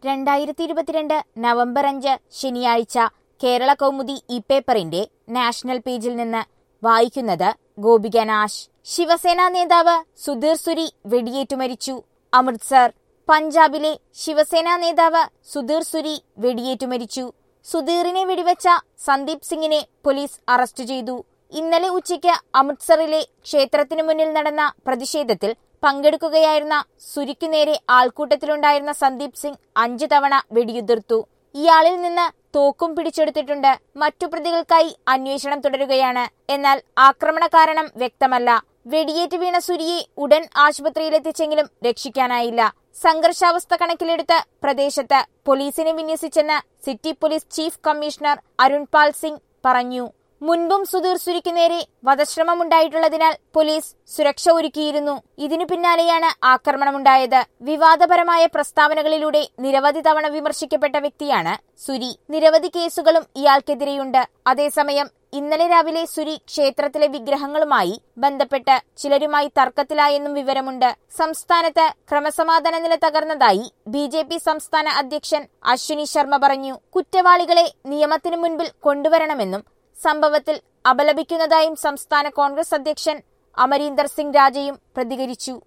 രണ്ടായിരത്തി ഇരുപത്തിരണ്ട് നവംബർ അഞ്ച് ശനിയാഴ്ച കേരള കൗമുദി ഇ പേപ്പറിന്റെ നാഷണൽ പേജിൽ നിന്ന് വായിക്കുന്നത് ഗോപിക നാശ് ശിവസേനാ നേതാവ് സുധീർ സുരി വെടിയേറ്റു മരിച്ചു അമൃത്സർ പഞ്ചാബിലെ ശിവസേനാ നേതാവ് സുധീർ സുരി വെടിയേറ്റു മരിച്ചു സുധീറിനെ വെടിവെച്ച സന്ദീപ് സിംഗിനെ പോലീസ് അറസ്റ്റ് ചെയ്തു ഇന്നലെ ഉച്ചയ്ക്ക് അമൃത്സറിലെ ക്ഷേത്രത്തിനു മുന്നിൽ നടന്ന പ്രതിഷേധത്തിൽ പങ്കെടുക്കുകയായിരുന്ന സുരിക്കു നേരെ ആൾക്കൂട്ടത്തിലുണ്ടായിരുന്ന സന്ദീപ് സിംഗ് അഞ്ചു തവണ വെടിയുതിർത്തു ഇയാളിൽ നിന്ന് തോക്കും പിടിച്ചെടുത്തിട്ടുണ്ട് മറ്റു പ്രതികൾക്കായി അന്വേഷണം തുടരുകയാണ് എന്നാൽ ആക്രമണ കാരണം വ്യക്തമല്ല വെടിയേറ്റ് വീണ സുരിയെ ഉടൻ ആശുപത്രിയിലെത്തിച്ചെങ്കിലും രക്ഷിക്കാനായില്ല സംഘർഷാവസ്ഥ കണക്കിലെടുത്ത് പ്രദേശത്ത് പോലീസിനെ വിന്യസിച്ചെന്ന് city police chief commissioner Arun Pal Singh പറഞ്ഞു മുൻപും സുധീർ സുരിക്ക് നേരെ വധശ്രമമുണ്ടായിട്ടുള്ളതിനാൽ പോലീസ് സുരക്ഷ ഒരുക്കിയിരുന്നു ഇതിനു പിന്നാലെയാണ് ആക്രമണമുണ്ടായത് വിവാദപരമായ പ്രസ്താവനകളിലൂടെ നിരവധി തവണ വിമർശിക്കപ്പെട്ട വ്യക്തിയാണ് സുരി നിരവധി കേസുകളും ഇയാൾക്കെതിരെയുണ്ട് അതേസമയം ഇന്നലെ രാവിലെ സുരി ക്ഷേത്രത്തിലെ വിഗ്രഹങ്ങളുമായി ബന്ധപ്പെട്ട് ചിലരുമായി തർക്കത്തിലായെന്നും വിവരമുണ്ട് സംസ്ഥാനത്ത് ക്രമസമാധാന നില തകർന്നതായി ബി ജെ പി സംസ്ഥാന അധ്യക്ഷൻ അശ്വിനി ശർമ്മ പറഞ്ഞു കുറ്റവാളികളെ നിയമത്തിനു മുൻപിൽ കൊണ്ടുവരണമെന്നും സംഭവത്തിൽ അപലപിക്കുന്നതായും സംസ്ഥാന കോൺഗ്രസ് അധ്യക്ഷൻ അമരീന്ദർ സിംഗ് രാജയും പ്രതികരിച്ചു